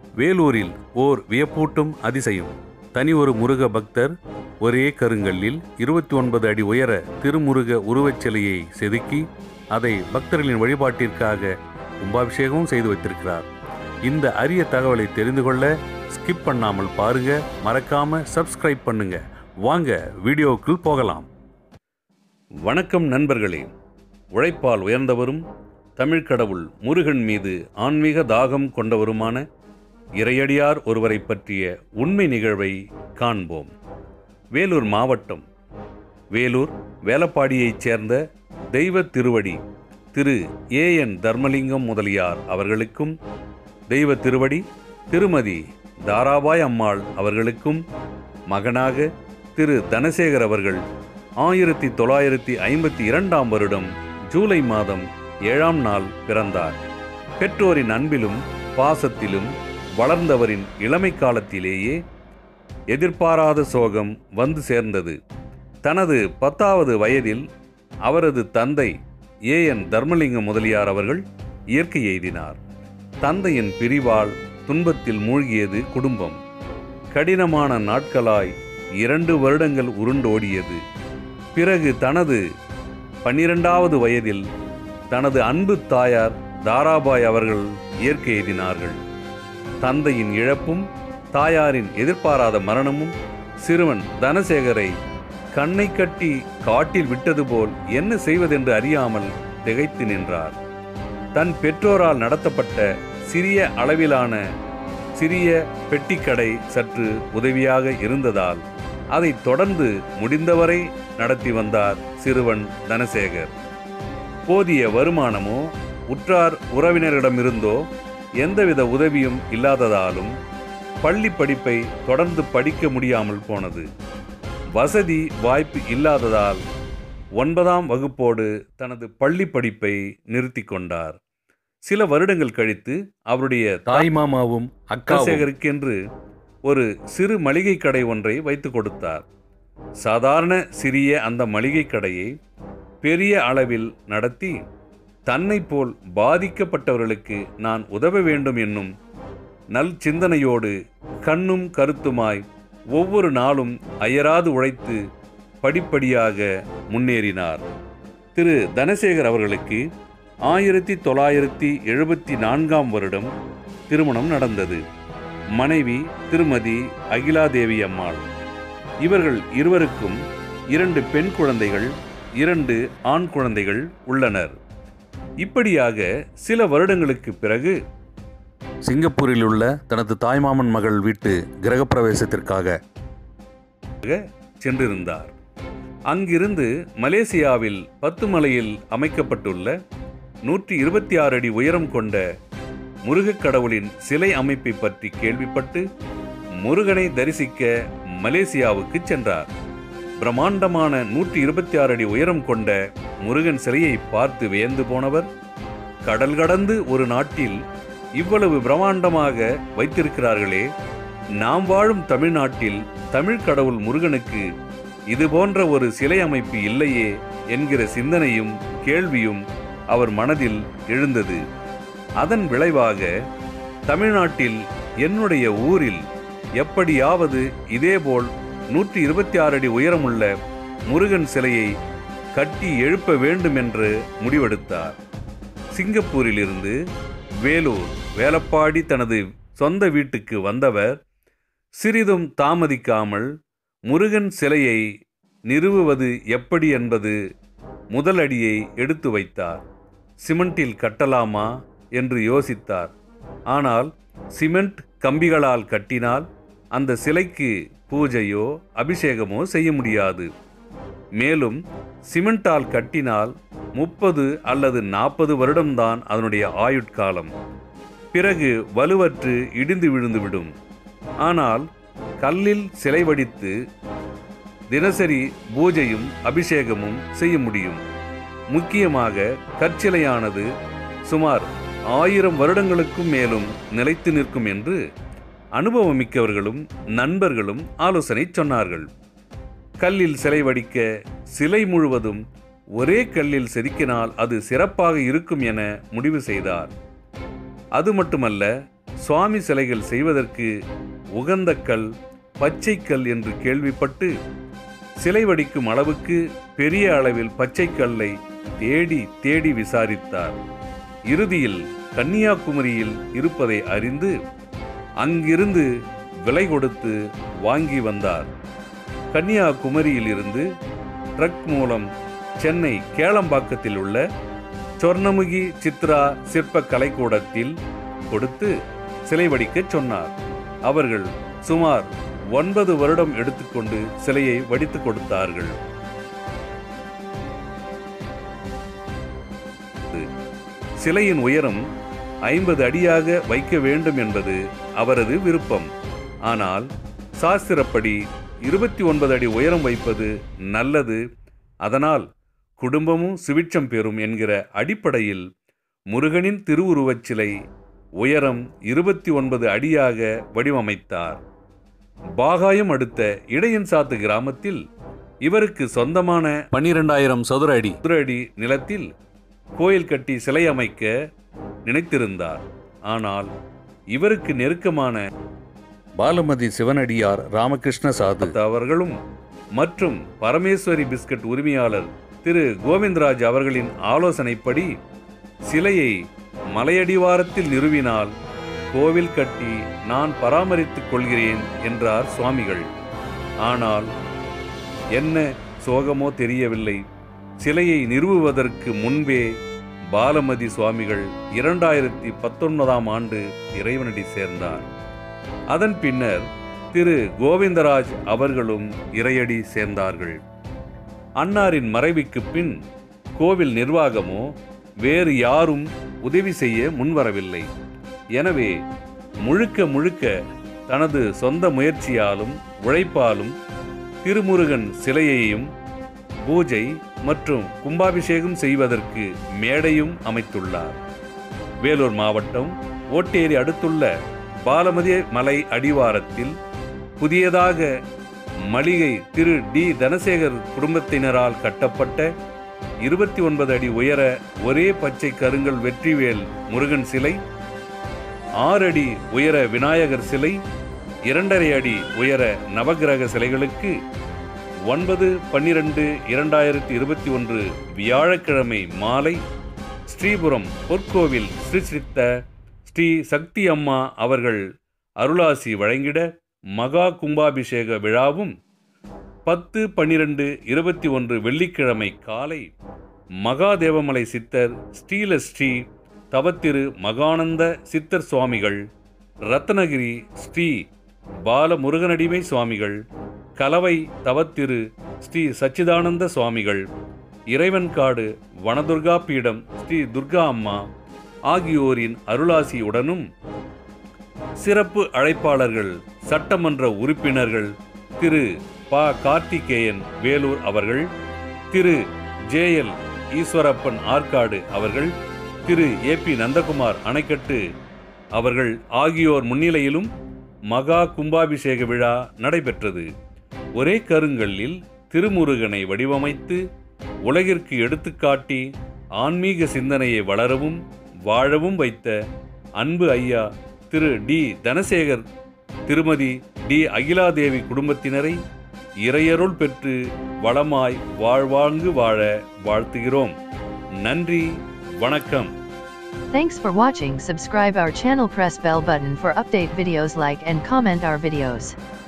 வேலூரில் ஓர் வியப்பூட்டும் அதிசயம் தனி ஒரு முருக பக்தர் ஒரே கருங்கல்லில் இருபத்தி ஒன்பது அடி உயர திருமுருக உருவச் சிலையை செதுக்கி அதை பக்தர்களின் வழிபாட்டிற்காக கும்பாபிஷேகமும் செய்து வைத்திருக்கிறார் இந்த அரிய தகவலை தெரிந்து கொள்ள ஸ்கிப் பண்ணாமல் பாருங்க மறக்காம சப்ஸ்கிரைப் பண்ணுங்க வாங்க வீடியோக்குள் போகலாம் வணக்கம் நண்பர்களே உழைப்பால் உயர்ந்தவரும் தமிழ் கடவுள் முருகன் மீது ஆன்மீக தாகம் கொண்டவருமான இறையடியார் ஒருவரை பற்றிய உண்மை நிகழ்வை காண்போம் வேலூர் மாவட்டம் வேலூர் வேலப்பாடியைச் சேர்ந்த தெய்வ திருவடி திரு ஏ என் தர்மலிங்கம் முதலியார் அவர்களுக்கும் தெய்வ திருவடி திருமதி தாராபாய் அம்மாள் அவர்களுக்கும் மகனாக திரு தனசேகர் அவர்கள் ஆயிரத்தி தொள்ளாயிரத்தி ஐம்பத்தி இரண்டாம் வருடம் ஜூலை மாதம் ஏழாம் நாள் பிறந்தார் பெற்றோரின் அன்பிலும் பாசத்திலும் வளர்ந்தவரின் இளமை காலத்திலேயே எதிர்பாராத சோகம் வந்து சேர்ந்தது தனது பத்தாவது வயதில் அவரது தந்தை ஏ என் தர்மலிங்க முதலியார் அவர்கள் இயற்கை எய்தினார் தந்தையின் பிரிவால் துன்பத்தில் மூழ்கியது குடும்பம் கடினமான நாட்களாய் இரண்டு வருடங்கள் உருண்டோடியது பிறகு தனது பன்னிரெண்டாவது வயதில் தனது அன்பு தாயார் தாராபாய் அவர்கள் இயற்கை எய்தினார்கள் தந்தையின் இழப்பும் தாயாரின் எதிர்பாராத மரணமும் சிறுவன் தனசேகரை கண்ணை கட்டி காட்டில் விட்டது போல் என்ன செய்வதென்று அறியாமல் திகைத்து நின்றார் தன் பெற்றோரால் நடத்தப்பட்ட சிறிய அளவிலான சிறிய பெட்டிக்கடை சற்று உதவியாக இருந்ததால் அதை தொடர்ந்து முடிந்தவரை நடத்தி வந்தார் சிறுவன் தனசேகர் போதிய வருமானமோ உற்றார் உறவினரிடமிருந்தோ எந்தவித உதவியும் இல்லாததாலும் பள்ளி படிப்பை தொடர்ந்து படிக்க முடியாமல் போனது வசதி வாய்ப்பு இல்லாததால் ஒன்பதாம் வகுப்போடு தனது பள்ளி படிப்பை நிறுத்தி கொண்டார் சில வருடங்கள் கழித்து அவருடைய தாய் மாமாவும் அக்காசேகருக்கென்று ஒரு சிறு மளிகை கடை ஒன்றை வைத்து கொடுத்தார் சாதாரண சிறிய அந்த மளிகை கடையை பெரிய அளவில் நடத்தி தன்னை போல் பாதிக்கப்பட்டவர்களுக்கு நான் உதவ வேண்டும் என்னும் நல் சிந்தனையோடு கண்ணும் கருத்துமாய் ஒவ்வொரு நாளும் அயராது உழைத்து படிப்படியாக முன்னேறினார் திரு தனசேகர் அவர்களுக்கு ஆயிரத்தி தொள்ளாயிரத்தி எழுபத்தி நான்காம் வருடம் திருமணம் நடந்தது மனைவி திருமதி அகிலாதேவி அம்மாள் இவர்கள் இருவருக்கும் இரண்டு பெண் குழந்தைகள் இரண்டு ஆண் குழந்தைகள் உள்ளனர் இப்படியாக சில வருடங்களுக்கு பிறகு சிங்கப்பூரில் உள்ள தனது தாய்மாமன் மகள் வீட்டு கிரகப்பிரவேசத்திற்காக சென்றிருந்தார் அங்கிருந்து மலேசியாவில் பத்துமலையில் அமைக்கப்பட்டுள்ள நூற்றி இருபத்தி ஆறு அடி உயரம் கொண்ட முருகக் கடவுளின் சிலை அமைப்பை பற்றி கேள்விப்பட்டு முருகனை தரிசிக்க மலேசியாவுக்கு சென்றார் பிரம்மாண்டமான நூற்றி இருபத்தி ஆறு அடி உயரம் கொண்ட முருகன் சிலையை பார்த்து வியந்து போனவர் கடல் கடந்து ஒரு நாட்டில் இவ்வளவு பிரம்மாண்டமாக வைத்திருக்கிறார்களே நாம் வாழும் தமிழ்நாட்டில் தமிழ் கடவுள் முருகனுக்கு இது போன்ற ஒரு சிலை அமைப்பு இல்லையே என்கிற சிந்தனையும் கேள்வியும் அவர் மனதில் எழுந்தது அதன் விளைவாக தமிழ்நாட்டில் என்னுடைய ஊரில் எப்படியாவது இதேபோல் நூற்றி இருபத்தி ஆறு அடி உயரமுள்ள முருகன் சிலையை கட்டி எழுப்ப வேண்டும் என்று முடிவெடுத்தார் சிங்கப்பூரிலிருந்து வேலூர் வேலப்பாடி தனது சொந்த வீட்டுக்கு வந்தவர் சிறிதும் தாமதிக்காமல் முருகன் சிலையை நிறுவுவது எப்படி என்பது முதல் அடியை எடுத்து வைத்தார் சிமெண்டில் கட்டலாமா என்று யோசித்தார் ஆனால் சிமெண்ட் கம்பிகளால் கட்டினால் அந்த சிலைக்கு பூஜையோ அபிஷேகமோ செய்ய முடியாது மேலும் சிமெண்டால் கட்டினால் முப்பது அல்லது நாற்பது வருடம்தான் அதனுடைய ஆயுட்காலம் பிறகு வலுவற்று இடிந்து விழுந்துவிடும் ஆனால் கல்லில் சிலை வடித்து தினசரி பூஜையும் அபிஷேகமும் செய்ய முடியும் முக்கியமாக கற்சிலையானது சுமார் ஆயிரம் வருடங்களுக்கும் மேலும் நிலைத்து நிற்கும் என்று அனுபவமிக்கவர்களும் நண்பர்களும் ஆலோசனை சொன்னார்கள் கல்லில் சிலை வடிக்க சிலை முழுவதும் ஒரே கல்லில் செதுக்கினால் அது சிறப்பாக இருக்கும் என முடிவு செய்தார் அது மட்டுமல்ல சுவாமி சிலைகள் செய்வதற்கு உகந்த கல் பச்சை கல் என்று கேள்விப்பட்டு சிலை வடிக்கும் அளவுக்கு பெரிய அளவில் பச்சை கல்லை தேடி தேடி விசாரித்தார் இறுதியில் கன்னியாகுமரியில் இருப்பதை அறிந்து அங்கிருந்து விலை கொடுத்து வாங்கி வந்தார் கன்னியாகுமரியில் இருந்து ட்ரக் மூலம் சென்னை கேளம்பாக்கத்தில் உள்ள சொர்ணமுகி சித்ரா சிற்ப கலைக்கூடத்தில் கொடுத்து சிலை வடிக்கச் சொன்னார் அவர்கள் சுமார் ஒன்பது வருடம் எடுத்துக்கொண்டு சிலையை வடித்துக் கொடுத்தார்கள் சிலையின் உயரம் ஐம்பது அடியாக வைக்க வேண்டும் என்பது அவரது விருப்பம் ஆனால் சாஸ்திரப்படி இருபத்தி ஒன்பது அடி உயரம் வைப்பது நல்லது அதனால் குடும்பமும் சுவிட்சம் பெறும் என்கிற அடிப்படையில் முருகனின் திருவுருவச் சிலை உயரம் இருபத்தி ஒன்பது அடியாக வடிவமைத்தார் பாகாயம் அடுத்த இடையன்சாத்து கிராமத்தில் இவருக்கு சொந்தமான பன்னிரெண்டாயிரம் சதுர அடி சதுர அடி நிலத்தில் கோயில் கட்டி சிலை அமைக்க நினைத்திருந்தார் ஆனால் இவருக்கு நெருக்கமான பாலமதி சிவனடியார் ராமகிருஷ்ண சாது அவர்களும் மற்றும் பரமேஸ்வரி பிஸ்கட் உரிமையாளர் திரு கோவிந்தராஜ் அவர்களின் ஆலோசனைப்படி சிலையை மலையடிவாரத்தில் நிறுவினால் கோவில் கட்டி நான் பராமரித்துக் கொள்கிறேன் என்றார் சுவாமிகள் ஆனால் என்ன சோகமோ தெரியவில்லை சிலையை நிறுவுவதற்கு முன்பே பாலமதி சுவாமிகள் இரண்டாயிரத்தி பத்தொன்பதாம் ஆண்டு இறைவனடி சேர்ந்தார் அதன் பின்னர் திரு கோவிந்தராஜ் அவர்களும் இறையடி சேர்ந்தார்கள் அன்னாரின் மறைவுக்கு பின் கோவில் நிர்வாகமோ வேறு யாரும் உதவி செய்ய முன்வரவில்லை எனவே முழுக்க முழுக்க தனது சொந்த முயற்சியாலும் உழைப்பாலும் திருமுருகன் சிலையையும் பூஜை மற்றும் கும்பாபிஷேகம் செய்வதற்கு மேடையும் அமைத்துள்ளார் வேலூர் மாவட்டம் ஓட்டேரி அடுத்துள்ள பாலமதி மலை அடிவாரத்தில் புதியதாக மளிகை திரு டி தனசேகர் குடும்பத்தினரால் கட்டப்பட்ட இருபத்தி ஒன்பது அடி உயர ஒரே பச்சை கருங்கல் வெற்றிவேல் முருகன் சிலை ஆறு அடி உயர விநாயகர் சிலை இரண்டரை அடி உயர நவகிரக சிலைகளுக்கு ஒன்பது பன்னிரண்டு இரண்டாயிரத்தி இருபத்தி ஒன்று வியாழக்கிழமை மாலை ஸ்ரீபுரம் பொற்கோவில் ஸ்ரீ சித்த ஸ்ரீ சக்தி அம்மா அவர்கள் அருளாசி வழங்கிட மகா கும்பாபிஷேக விழாவும் பத்து பன்னிரண்டு இருபத்தி ஒன்று வெள்ளிக்கிழமை காலை மகாதேவமலை சித்தர் ஸ்ரீல ஸ்ரீ தவத்திரு மகானந்த சித்தர் சுவாமிகள் ரத்னகிரி ஸ்ரீ பாலமுருகனடிமை சுவாமிகள் கலவை தவத்திரு ஸ்ரீ சச்சிதானந்த சுவாமிகள் இறைவன்காடு வனதுர்கா பீடம் ஸ்ரீ துர்கா அம்மா ஆகியோரின் அருளாசியுடனும் சிறப்பு அழைப்பாளர்கள் சட்டமன்ற உறுப்பினர்கள் திரு ப கார்த்திகேயன் வேலூர் அவர்கள் திரு ஜே எல் ஈஸ்வரப்பன் ஆற்காடு அவர்கள் திரு ஏ பி நந்தகுமார் அணைக்கட்டு அவர்கள் ஆகியோர் முன்னிலையிலும் மகா கும்பாபிஷேக விழா நடைபெற்றது ஒரே கருங்கல்லில் திருமுருகனை வடிவமைத்து உலகிற்கு எடுத்துக்காட்டி ஆன்மீக சிந்தனையை வளரவும் வாழவும் வைத்த அன்பு ஐயா திரு டி தனசேகர் திருமதி டி அகிலாதேவி குடும்பத்தினரை இறையருள் பெற்று வளமாய் வாழ்வாங்கு வாழ வாழ்த்துகிறோம் நன்றி வணக்கம் Thanks for watching subscribe our channel press bell button for update videos like and comment our videos.